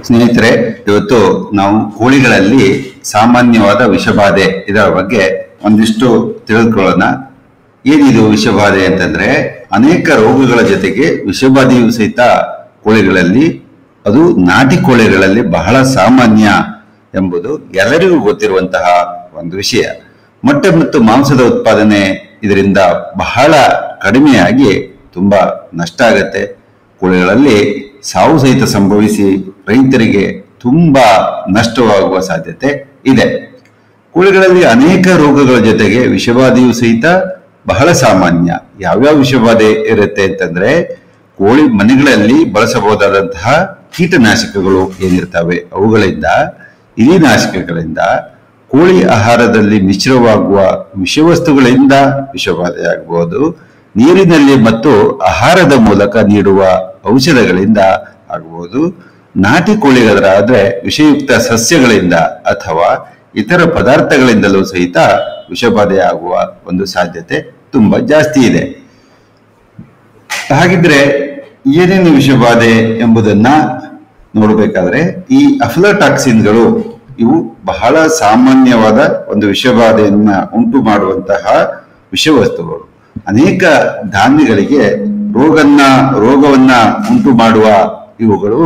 ಸ್ನೇಹಿತರೆ ಇವತ್ತು ನಾವು ಕೋಳಿಗಳಲ್ಲಿ ಸಾಮಾನ್ಯವಾದ ವಿಷಬಾಧೆ ಇದರ ಬಗ್ಗೆ ಒಂದಿಷ್ಟು ತಿಳಿದುಕೊಳ್ಳೋಣ ಏನಿದು ವಿಷಬಾಧೆ ಅಂತಂದ್ರೆ ಅನೇಕ ರೋಗಗಳ ಜೊತೆಗೆ ವಿಷಬಾಧೆಯು ಸಹಿತ ಕೋಳಿಗಳಲ್ಲಿ ಅದು ನಾಟಿ ಕೋಳಿಗಳಲ್ಲಿ ಬಹಳ ಸಾಮಾನ್ಯ ಎಂಬುದು ಎಲ್ಲರಿಗೂ ಗೊತ್ತಿರುವಂತಹ ಒಂದು ವಿಷಯ ಮೊಟ್ಟೆ ಮತ್ತು ಮಾಂಸದ ಉತ್ಪಾದನೆ ಇದರಿಂದ ಬಹಳ ಕಡಿಮೆಯಾಗಿ ತುಂಬಾ ನಷ್ಟ ಆಗತ್ತೆ ಕೋಳಿಗಳಲ್ಲಿ ಸಾವು ಸಹಿತ ಸಂಭವಿಸಿ ರೈತರಿಗೆ ತುಂಬಾ ನಷ್ಟವಾಗುವ ಸಾಧ್ಯತೆ ಇದೆ ಕೋಳಿಗಳಲ್ಲಿ ಅನೇಕ ರೋಗಗಳ ಜೊತೆಗೆ ವಿಷಬಾಧೆಯು ಸಹಿತ ಬಹಳ ಸಾಮಾನ್ಯ ಯಾವ್ಯಾವ ವಿಷಬಾಧೆ ಇರುತ್ತೆ ಅಂತಂದ್ರೆ ಕೋಳಿ ಮನೆಗಳಲ್ಲಿ ಬಳಸಬಹುದಾದಂತಹ ಕೀಟನಾಶಕಗಳು ಏನಿರ್ತವೆ ಅವುಗಳಿಂದ ಇಲಿನಾಶಕಗಳಿಂದ ಕೋಳಿ ಆಹಾರದಲ್ಲಿ ಮಿಶ್ರವಾಗುವ ವಿಷವಸ್ತುಗಳಿಂದ ವಿಷಬಾಧೆ ಆಗಬಹುದು ನೀರಿನಲ್ಲಿ ಮತ್ತು ಆಹಾರದ ಮೂಲಕ ನೀಡುವ ಔಷಧಗಳಿಂದ ಆಗಬಹುದು ನಾಟಿ ಕೋಳಿಗಳಾದ್ರೆ ವಿಷಯುಕ್ತ ಸಸ್ಯಗಳಿಂದ ಅಥವಾ ಇತರ ಪದಾರ್ಥಗಳಿಂದಲೂ ಸಹಿತ ವಿಷಬಾಧೆ ಆಗುವ ಒಂದು ಸಾಧ್ಯತೆ ತುಂಬಾ ಜಾಸ್ತಿ ಇದೆ ಹಾಗಿದ್ರೆ ಏನೇನು ವಿಷಬಾಧೆ ಎಂಬುದನ್ನ ನೋಡಬೇಕಾದ್ರೆ ಈ ಅಫ್ಲಟಾಕ್ಸಿನ್ಗಳು ಇವು ಬಹಳ ಸಾಮಾನ್ಯವಾದ ಒಂದು ವಿಷಬಾಧೆಯನ್ನ ಉಂಟು ಮಾಡುವಂತಹ ವಿಷವಸ್ತುಗಳು ಅನೇಕ ಧಾನ್ಯಗಳಿಗೆ ರೋಗನ್ನ ರೋಗವನ್ನ ಉಂಟು ಮಾಡುವ ಇವುಗಳು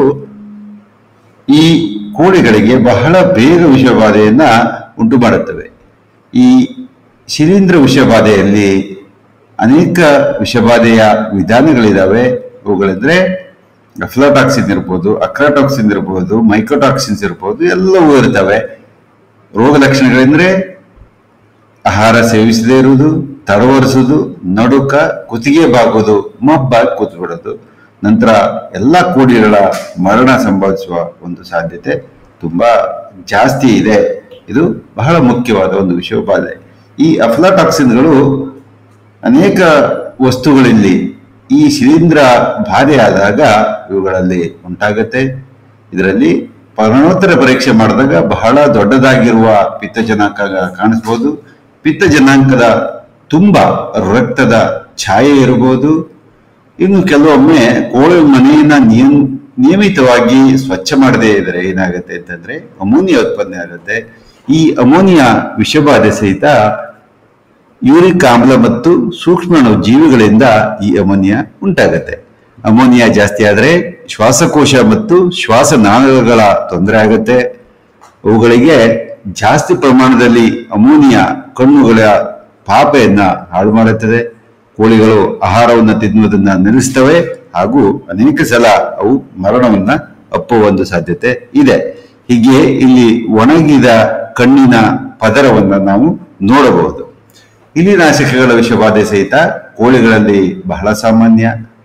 ಈ ಕೋಳಿಗಳಿಗೆ ಬಹಳ ಬೇಗ ವಿಷಬಾಧೆಯನ್ನ ಉಂಟು ಮಾಡುತ್ತವೆ ಈ ಶಿಲೀಂಧ್ರ ವಿಷಬಾಧೆಯಲ್ಲಿ ಅನೇಕ ವಿಷಬಾಧೆಯ ವಿಧಾನಗಳಿದಾವೆ ಅವುಗಳೆಂದ್ರೆ ಅಫ್ಲಾಟಾಕ್ಸಿನ್ ಇರ್ಬೋದು ಅಕ್ರಾಟಾಕ್ಸಿನ್ ಇರ್ಬೋದು ಮೈಕ್ರೋಟಾಕ್ಸಿನ್ಸ್ ಇರ್ಬೋದು ಎಲ್ಲವೂ ಇರ್ತವೆ ರೋಗ ಲಕ್ಷಣಗಳೆಂದ್ರೆ ಆಹಾರ ಸೇವಿಸದೇ ಇರುವುದು ತಡವರಿಸುವುದು ನಡುಕ ಕುತ್ತಿಗೆ ಬಾಗುವುದು ಮಬ್ಬಾಗಿ ಕೂತ್ಬಿಡೋದು ನಂತರ ಎಲ್ಲ ಕೋಳಿಗಳ ಮರಣ ಸಂಭವಿಸುವ ಒಂದು ಸಾಧ್ಯತೆ ತುಂಬಾ ಜಾಸ್ತಿ ಇದೆ ಇದು ಬಹಳ ಮುಖ್ಯವಾದ ಒಂದು ವಿಷಯೋಪಾದೆ ಈ ಅಫ್ಲಾಟಾಕ್ಸಿನ್ಗಳು ಅನೇಕ ವಸ್ತುಗಳಲ್ಲಿ ಈ ಶಿಲೀಂಧ್ರ ಬಾಧೆ ಆದಾಗ ಇವುಗಳಲ್ಲಿ ಉಂಟಾಗತ್ತೆ ಇದರಲ್ಲಿ ಮರಣೋತ್ತರ ಪರೀಕ್ಷೆ ಮಾಡಿದಾಗ ಬಹಳ ದೊಡ್ಡದಾಗಿರುವ ಪಿತ್ತ ಜನಾಂಕ ಕಾಣಿಸ್ಬೋದು ಪಿತ್ತ ಜನಾಂಕದ ತುಂಬಾ ರಕ್ತದ ಛಾಯೆ ಇರಬಹುದು ಇನ್ನು ಕೆಲವೊಮ್ಮೆ ಕೋಳಿ ಮನೆಯನ್ನ ನಿಯಂ ನಿಯಮಿತವಾಗಿ ಸ್ವಚ್ಛ ಮಾಡದೇ ಇದ್ರೆ ಏನಾಗುತ್ತೆ ಅಂತಂದ್ರೆ ಅಮೋನಿಯಾ ಉತ್ಪನ್ನ ಆಗುತ್ತೆ ಈ ಅಮೋನಿಯಾ ವಿಷಬಾಧೆ ಸಹಿತ ಯೂರಿಕ್ ಆಮ್ಲ ಮತ್ತು ಸೂಕ್ಷ್ಮಾಣು ಜೀವಿಗಳಿಂದ ಈ ಅಮೋನಿಯಾ ಉಂಟಾಗತ್ತೆ ಅಮೋನಿಯಾ ಜಾಸ್ತಿ ಆದ್ರೆ ಶ್ವಾಸಕೋಶ ಮತ್ತು ಶ್ವಾಸನಾಳಗಳ ತೊಂದರೆ ಆಗುತ್ತೆ ಅವುಗಳಿಗೆ ಜಾಸ್ತಿ ಪ್ರಮಾಣದಲ್ಲಿ ಅಮೋನಿಯಾ ಕಣ್ಣುಗಳ ಪಾಪೆಯನ್ನ ಹಾಳು ಮಾಡುತ್ತದೆ ಕೋಳಿಗಳು ಆಹಾರವನ್ನು ತಿನ್ನುವುದನ್ನ ನಿಲ್ಲಿಸ್ತವೆ ಹಾಗೂ ಅನೇಕ ಸಲ ಅವು ಮರಣವನ್ನ ಅಪ್ಪುವ ಒಂದು ಸಾಧ್ಯತೆ ಇದೆ ಹೀಗೆ ಇಲ್ಲಿ ಒಣಗಿದ ಕಣ್ಣಿನ ಪದರವನ್ನ ನಾವು ನೋಡಬಹುದು ಇಲಿನಾಶಕಗಳ ವಿಷಬಾಧೆ ಸಹಿತ ಕೋಳಿಗಳಲ್ಲಿ ಬಹಳ ಸಾಮಾನ್ಯ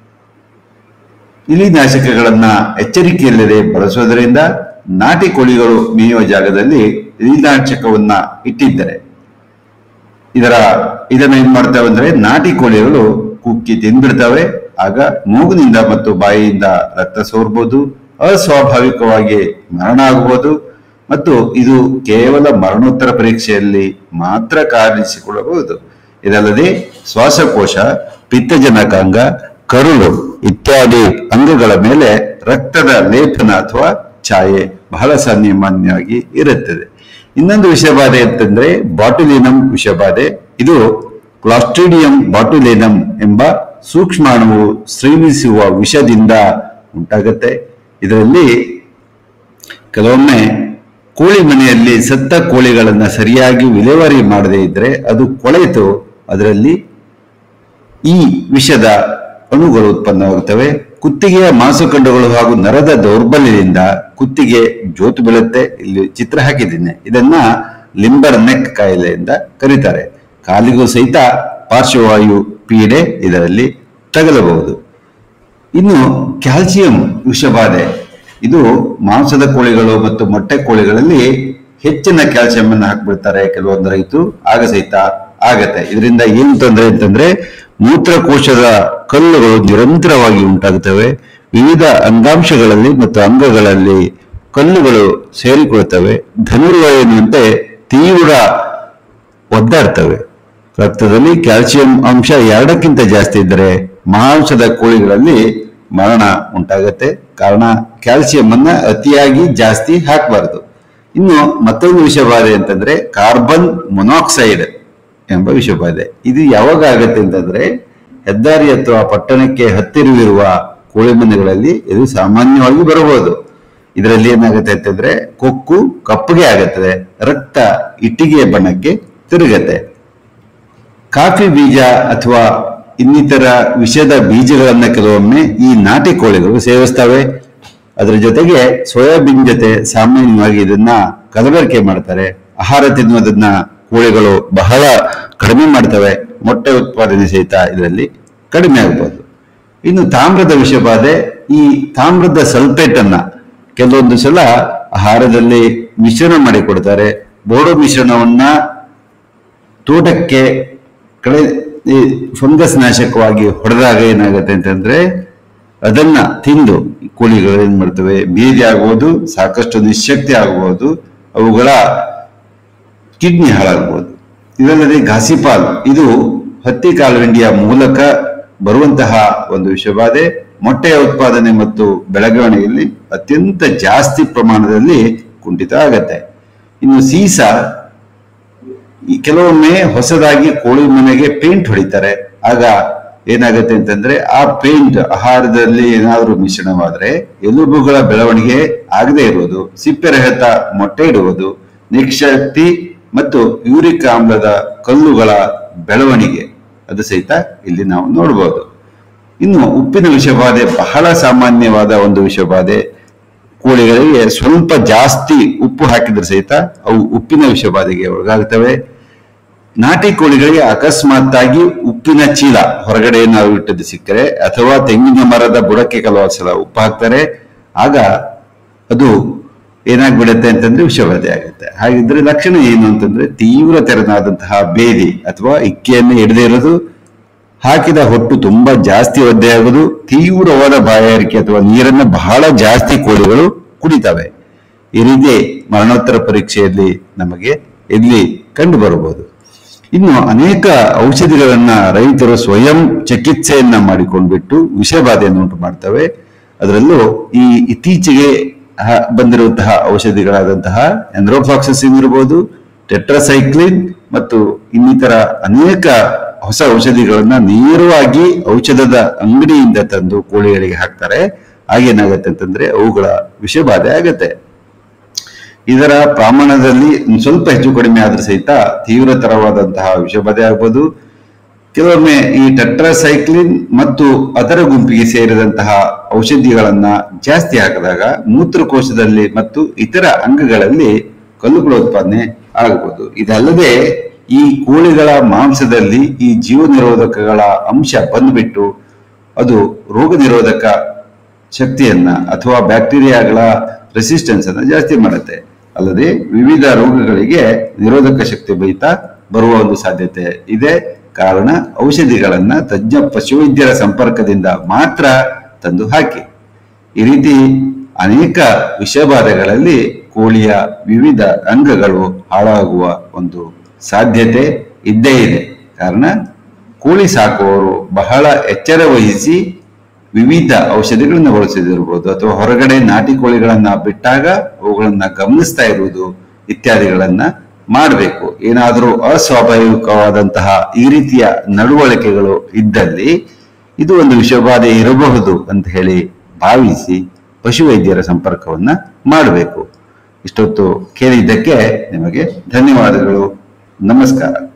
ಇಲಿನಾಶಕಗಳನ್ನ ಎಚ್ಚರಿಕೆಯಿಲ್ಲದೆ ಬಳಸೋದರಿಂದ ನಾಟಿ ಕೋಳಿಗಳು ಮೇಯುವ ಜಾಗದಲ್ಲಿ ಇಲಿನಾಶಕವನ್ನ ಇಟ್ಟಿದ್ದರೆ ಇದರ ಇದನ್ನ ಏನ್ ಮಾಡ್ತವೆ ಅಂದ್ರೆ ನಾಟಿ ಕೋಳಿಗಳು ಕುಕ್ಕಿ ತಿಂದ್ಬಿಡ್ತವೆ ಆಗ ಮೂಗಿನಿಂದ ಮತ್ತು ಬಾಯಿಯಿಂದ ರಕ್ತ ಸೋರ್ಬೋದು ಅಸ್ವಾಭಾವಿಕವಾಗಿ ಮರಣ ಆಗಬಹುದು ಮತ್ತು ಇದು ಕೇವಲ ಮರಣೋತ್ತರ ಪರೀಕ್ಷೆಯಲ್ಲಿ ಮಾತ್ರ ಕಾಣಿಸಿಕೊಳ್ಳಬಹುದು ಇದಲ್ಲದೆ ಶ್ವಾಸಕೋಶ ಪಿತ್ತಜನಕಾಂಗ ಕರುಳು ಇತ್ಯಾದಿ ಅಂಗಗಳ ಮೇಲೆ ರಕ್ತದ ಲೇಪನ ಅಥವಾ ಛಾಯೆ ಬಹಳ ಸಾಮಾನ್ಯವಾಗಿ ಇರುತ್ತದೆ ಇನ್ನೊಂದು ವಿಷಬಾಧೆ ಅಂತಂದ್ರೆ ಬಾಟುಲಿನಂ ವಿಷಬಾಧೆ ಇದು ಕ್ಲಾಸ್ಟ್ರಿಡಿಯಂ ಬಾಟುಲಿನಂ ಎಂಬ ಸೂಕ್ಷ್ಮಾಣುವು ಸ್ರವಿಸುವ ವಿಷದಿಂದ ಉಂಟಾಗುತ್ತೆ ಇದರಲ್ಲಿ ಕೆಲವೊಮ್ಮೆ ಕೋಳಿ ಮನೆಯಲ್ಲಿ ಸತ್ತ ಕೋಳಿಗಳನ್ನ ಸರಿಯಾಗಿ ವಿಲೇವಾರಿ ಮಾಡದೇ ಇದ್ರೆ ಅದು ಕೊಳೆತು ಅದರಲ್ಲಿ ಈ ವಿಷದ ಅಣುಗಳು ಉತ್ಪನ್ನವಾಗುತ್ತವೆ ಕುತ್ತಿಗೆಯ ಮಾಂಸಖಂಡಗಳು ಹಾಗೂ ನರದ ದೌರ್ಬಲ್ಯದಿಂದ ಕುತ್ತಿಗೆ ಜೋತು ಬೀಳುತ್ತೆ ಇಲ್ಲಿ ಚಿತ್ರ ಹಾಕಿದ್ದೀನಿ ಇದನ್ನ ಲಿಂಬರ್ ನೆಕ್ ಕಾಯಿಲೆಯಿಂದ ಕರೀತಾರೆ ಕಾಲಿಗೂ ಸಹಿತ ಪಾರ್ಶ್ವವಾಯು ಪೀಡೆ ಇದರಲ್ಲಿ ತಗಲಬಹುದು ಇನ್ನು ಕ್ಯಾಲ್ಸಿಯಂ ವಿಷಬಾಧೆ ಇದು ಮಾಂಸದ ಕೋಳಿಗಳು ಮತ್ತು ಮೊಟ್ಟೆ ಕೋಳಿಗಳಲ್ಲಿ ಹೆಚ್ಚಿನ ಕ್ಯಾಲ್ಸಿಯಂ ಅನ್ನು ಹಾಕ್ಬಿಡ್ತಾರೆ ಕೆಲವೊಂದು ರೈತರು ಆಗ ಸಹಿತ ಆಗತ್ತೆ ಇದರಿಂದ ಏನು ತೊಂದರೆ ಅಂತಂದ್ರೆ ಮೂತ್ರಕೋಶದ ಕಲ್ಲುಗಳು ನಿರಂತರವಾಗಿ ಉಂಟಾಗುತ್ತವೆ ವಿವಿಧ ಅಂಗಾಂಶಗಳಲ್ಲಿ ಮತ್ತು ಅಂಗಗಳಲ್ಲಿ ಕಲ್ಲುಗಳು ಸೇರಿಕೊಳ್ತವೆ ಧನುರ್ವಾಯುವಿನಂತೆ ತೀವ್ರ ಒದ್ದಾಡ್ತವೆ ರಕ್ತದಲ್ಲಿ ಕ್ಯಾಲ್ಸಿಯಂ ಅಂಶ ಎರಡಕ್ಕಿಂತ ಜಾಸ್ತಿ ಇದ್ದರೆ ಮಾಂಸದ ಕೋಳಿಗಳಲ್ಲಿ ಮರಣ ಉಂಟಾಗತ್ತೆ ಕಾರಣ ಕ್ಯಾಲ್ಸಿಯಂ ಅನ್ನ ಅತಿಯಾಗಿ ಜಾಸ್ತಿ ಹಾಕಬಾರದು ಇನ್ನು ಮತ್ತೊಂದು ವಿಷಬಾಧೆ ಅಂತಂದ್ರೆ ಕಾರ್ಬನ್ ಮೊನಾಕ್ಸೈಡ್ ಎಂಬ ವಿಷಬಾಧೆ ಇದು ಯಾವಾಗ ಆಗತ್ತೆ ಅಂತಂದ್ರೆ ಹೆದ್ದಾರಿ ಅಥವಾ ಪಟ್ಟಣಕ್ಕೆ ಹತ್ತಿರವಿರುವ ಕೋಳಿ ಮನೆಗಳಲ್ಲಿ ಇದು ಸಾಮಾನ್ಯವಾಗಿ ಬರಬಹುದು ಇದರಲ್ಲಿ ಏನಾಗುತ್ತೆ ಅಂತಂದ್ರೆ ಕೊಕ್ಕು ಕಪ್ಪಗೆ ಆಗುತ್ತದೆ ರಕ್ತ ಇಟ್ಟಿಗೆಯ ಬಣ್ಣಕ್ಕೆ ತಿರುಗತ್ತೆ ಕಾಫಿ ಬೀಜ ಅಥವಾ ಇನ್ನಿತರ ವಿಷದ ಬೀಜಗಳನ್ನ ಕೆಲವೊಮ್ಮೆ ಈ ನಾಟಿ ಕೋಳಿಗಳು ಸೇವಿಸ್ತವೆ ಅದರ ಜೊತೆಗೆ ಸೋಯಾಬೀನ್ ಜೊತೆ ಸಾಮಾನ್ಯವಾಗಿ ಇದನ್ನ ಕಲಬೆರಕೆ ಮಾಡ್ತಾರೆ ಆಹಾರ ತಿನ್ನುವುದನ್ನ ಕೋಳಿಗಳು ಬಹಳ ಕಡಿಮೆ ಮಾಡ್ತವೆ ಮೊಟ್ಟೆ ಉತ್ಪಾದನೆ ಸಹಿತ ಇದರಲ್ಲಿ ಕಡಿಮೆ ಆಗ್ಬೋದು ಇನ್ನು ತಾಮ್ರದ ವಿಷಬಾಧೆ ಈ ತಾಮ್ರದ ಸಲ್ಫೇಟ್ ಅನ್ನ ಕೆಲವೊಂದು ಸಲ ಆಹಾರದಲ್ಲಿ ಮಿಶ್ರಣ ಮಾಡಿ ಕೊಡ್ತಾರೆ ಬೋಡೋ ಮಿಶ್ರಣವನ್ನ ತೋಟಕ್ಕೆ ಕಳೆ ಈ ಫಂಗಸ್ ನಾಶಕವಾಗಿ ಹೊಡೆದಾಗ ಏನಾಗುತ್ತೆ ಅಂತಂದ್ರೆ ಅದನ್ನ ತಿಂದು ಕೋಳಿಗಳು ಏನ್ ಮಾಡ್ತವೆ ಬೀದಿ ಆಗ್ಬೋದು ಸಾಕಷ್ಟು ನಿಶಕ್ತಿ ಆಗಬಹುದು ಅವುಗಳ ಕಿಡ್ನಿ ಹಾಳಾಗಬಹುದು ಇದಲ್ಲದೆ ಘಾಸಿಪಾಲ್ ಇದು ಹತ್ತಿ ಕಾಲುವೆಂಡಿಯ ಮೂಲಕ ಬರುವಂತಹ ಒಂದು ವಿಷಬಾಧೆ ಮೊಟ್ಟೆಯ ಉತ್ಪಾದನೆ ಮತ್ತು ಬೆಳವಣಿಗೆಯಲ್ಲಿ ಅತ್ಯಂತ ಜಾಸ್ತಿ ಪ್ರಮಾಣದಲ್ಲಿ ಕುಂಠಿತ ಆಗತ್ತೆ ಇನ್ನು ಸೀಸ ಈ ಕೆಲವೊಮ್ಮೆ ಹೊಸದಾಗಿ ಕೋಳಿ ಮನೆಗೆ ಪೇಂಟ್ ಹೊಡಿತಾರೆ ಆಗ ಏನಾಗುತ್ತೆ ಅಂತಂದ್ರೆ ಆ ಪೇಂಟ್ ಆಹಾರದಲ್ಲಿ ಏನಾದರೂ ಮಿಶ್ರಣವಾದ್ರೆ ಎಲುಬುಗಳ ಬೆಳವಣಿಗೆ ಆಗದೆ ಇರುವುದು ಸಿಪ್ಪೆರಹಿತ ಮೊಟ್ಟೆ ಇಡುವುದು ನಿಕ್ಷಕ್ತಿ ಮತ್ತು ಯೂರಿಕ್ ಆಮ್ಲದ ಕಲ್ಲುಗಳ ಬೆಳವಣಿಗೆ ಅದು ಸಹಿತ ಇಲ್ಲಿ ನಾವು ನೋಡಬಹುದು ಇನ್ನು ಉಪ್ಪಿನ ವಿಷಬಾಧೆ ಬಹಳ ಸಾಮಾನ್ಯವಾದ ಒಂದು ವಿಷಬಾಧೆ ಕೋಳಿಗಳಿಗೆ ಸ್ವಲ್ಪ ಜಾಸ್ತಿ ಉಪ್ಪು ಹಾಕಿದ್ರೆ ಸಹಿತ ಅವು ಉಪ್ಪಿನ ವಿಷಬಾಧೆಗೆ ಒಳಗಾಗ್ತವೆ ನಾಟಿ ಕೋಳಿಗಳಿಗೆ ಅಕಸ್ಮಾತ್ತಾಗಿ ಉಪ್ಪಿನ ಚೀಲ ಹೊರಗಡೆ ನಾವು ಇಟ್ಟದ್ದು ಸಿಕ್ಕರೆ ಅಥವಾ ತೆಂಗಿನ ಮರದ ಬುಡಕ್ಕೆ ಕೆಲವು ಸಲ ಉಪ್ಪು ಹಾಕ್ತಾರೆ ಆಗ ಅದು ಏನಾಗ್ಬಿಡುತ್ತೆ ಅಂತಂದ್ರೆ ವಿಷಬಾಧೆ ಆಗುತ್ತೆ ಹಾಗಿದ್ರೆ ಲಕ್ಷಣ ಏನು ಅಂತಂದ್ರೆ ತೀವ್ರ ತೆರನಾದಂತಹ ಬೇದಿ ಅಥವಾ ಇಕ್ಕೆಯನ್ನು ಹಿಡದೇ ಇರೋದು ಹಾಕಿದ ಹೊಟ್ಟು ತುಂಬಾ ಜಾಸ್ತಿ ಒದ್ದೆಯಾಗುವುದು ತೀವ್ರವಾದ ಬಾಯಾರಿಕೆ ಅಥವಾ ನೀರನ್ನ ಬಹಳ ಜಾಸ್ತಿ ಕೋಳಿಗಳು ಕುಡಿತವೆ ಈ ರೀತಿ ಮರಣೋತ್ತರ ಪರೀಕ್ಷೆಯಲ್ಲಿ ನಮಗೆ ಇಲ್ಲಿ ಕಂಡು ಬರಬಹುದು ಇನ್ನು ಅನೇಕ ಔಷಧಿಗಳನ್ನ ರೈತರು ಸ್ವಯಂ ಚಿಕಿತ್ಸೆಯನ್ನ ಮಾಡಿಕೊಂಡ್ಬಿಟ್ಟು ವಿಷಬಾಧೆಯನ್ನು ಉಂಟು ಮಾಡ್ತವೆ ಅದರಲ್ಲೂ ಈ ಇತ್ತೀಚೆಗೆ ಹ- ಬಂದಿರುವಂತಹ ಔಷಧಿಗಳಾದಂತಹ ಎಂದ್ರೋಫಾಕ್ಸಿನ್ ಇರಬಹುದು ಟೆಟ್ರಾಸೈಕ್ಲಿನ್ ಮತ್ತು ಇನ್ನಿತರ ಅನೇಕ ಹೊಸ ಔಷಧಿಗಳನ್ನ ನೇರವಾಗಿ ಔಷಧದ ಅಂಗಡಿಯಿಂದ ತಂದು ಕೋಳಿಗಳಿಗೆ ಹಾಕ್ತಾರೆ ಆಗೇನಾಗತ್ತೆ ಅಂತಂದ್ರೆ ಅವುಗಳ ವಿಷಬಾಧೆ ಆಗತ್ತೆ ಇದರ ಪ್ರಮಾಣದಲ್ಲಿ ಒಂದ್ ಸ್ವಲ್ಪ ಹೆಚ್ಚು ಕಡಿಮೆ ಆದ್ರೂ ಸಹಿತ ತೀವ್ರತರವಾದಂತಹ ವಿಷಬಾಧೆ ಆಗ್ಬೋದು ಕೆಲವೊಮ್ಮೆ ಈ ಟೆಟ್ರಾಸೈಕ್ಲಿನ್ ಮತ್ತು ಅದರ ಗುಂಪಿಗೆ ಸೇರಿದಂತಹ ಔಷಧಿಗಳನ್ನ ಜಾಸ್ತಿ ಹಾಕಿದಾಗ ಮೂತ್ರಕೋಶದಲ್ಲಿ ಮತ್ತು ಇತರ ಅಂಗಗಳಲ್ಲಿ ಕಲ್ಲುಗಳ ಉತ್ಪಾದನೆ ಆಗಬಹುದು ಇದಲ್ಲದೆ ಈ ಕೋಳಿಗಳ ಮಾಂಸದಲ್ಲಿ ಈ ಜೀವ ನಿರೋಧಕಗಳ ಅಂಶ ಬಂದ್ಬಿಟ್ಟು ಅದು ರೋಗ ನಿರೋಧಕ ಶಕ್ತಿಯನ್ನ ಅಥವಾ ಬ್ಯಾಕ್ಟೀರಿಯಾಗಳ ರೆಸಿಸ್ಟೆನ್ಸ್ ಅನ್ನ ಜಾಸ್ತಿ ಮಾಡುತ್ತೆ ಅಲ್ಲದೆ ವಿವಿಧ ರೋಗಗಳಿಗೆ ನಿರೋಧಕ ಶಕ್ತಿ ಬೈತಾ ಬರುವ ಒಂದು ಸಾಧ್ಯತೆ ಇದೆ ಕಾರಣ ಔಷಧಿಗಳನ್ನ ತಜ್ಞ ಪಶುವೈದ್ಯರ ಸಂಪರ್ಕದಿಂದ ಮಾತ್ರ ತಂದು ಹಾಕಿ ಈ ರೀತಿ ಅನೇಕ ವಿಷಬಾಧೆಗಳಲ್ಲಿ ಕೋಳಿಯ ವಿವಿಧ ಅಂಗಗಳು ಹಾಳಾಗುವ ಒಂದು ಸಾಧ್ಯತೆ ಇದ್ದೇ ಇದೆ ಕಾರಣ ಕೋಳಿ ಸಾಕುವವರು ಬಹಳ ಎಚ್ಚರ ವಹಿಸಿ ವಿವಿಧ ಔಷಧಿಗಳನ್ನ ಬಳಸದಿರ್ಬೋದು ಅಥವಾ ಹೊರಗಡೆ ನಾಟಿ ಕೋಳಿಗಳನ್ನ ಬಿಟ್ಟಾಗ ಅವುಗಳನ್ನ ಗಮನಿಸ್ತಾ ಇರುವುದು ಇತ್ಯಾದಿಗಳನ್ನ ಮಾಡಬೇಕು ಏನಾದರೂ ಅಸ್ವಾಭಾವಿಕವಾದಂತಹ ಈ ರೀತಿಯ ನಡವಳಿಕೆಗಳು ಇದ್ದಲ್ಲಿ ಇದು ಒಂದು ವಿಷಬಾಧೆ ಇರಬಹುದು ಅಂತ ಹೇಳಿ ಭಾವಿಸಿ ಪಶುವೈದ್ಯರ ಸಂಪರ್ಕವನ್ನ ಮಾಡಬೇಕು ಇಷ್ಟೊತ್ತು ಕೇಳಿದ್ದಕ್ಕೆ ನಿಮಗೆ ಧನ್ಯವಾದಗಳು ನಮಸ್ಕಾರ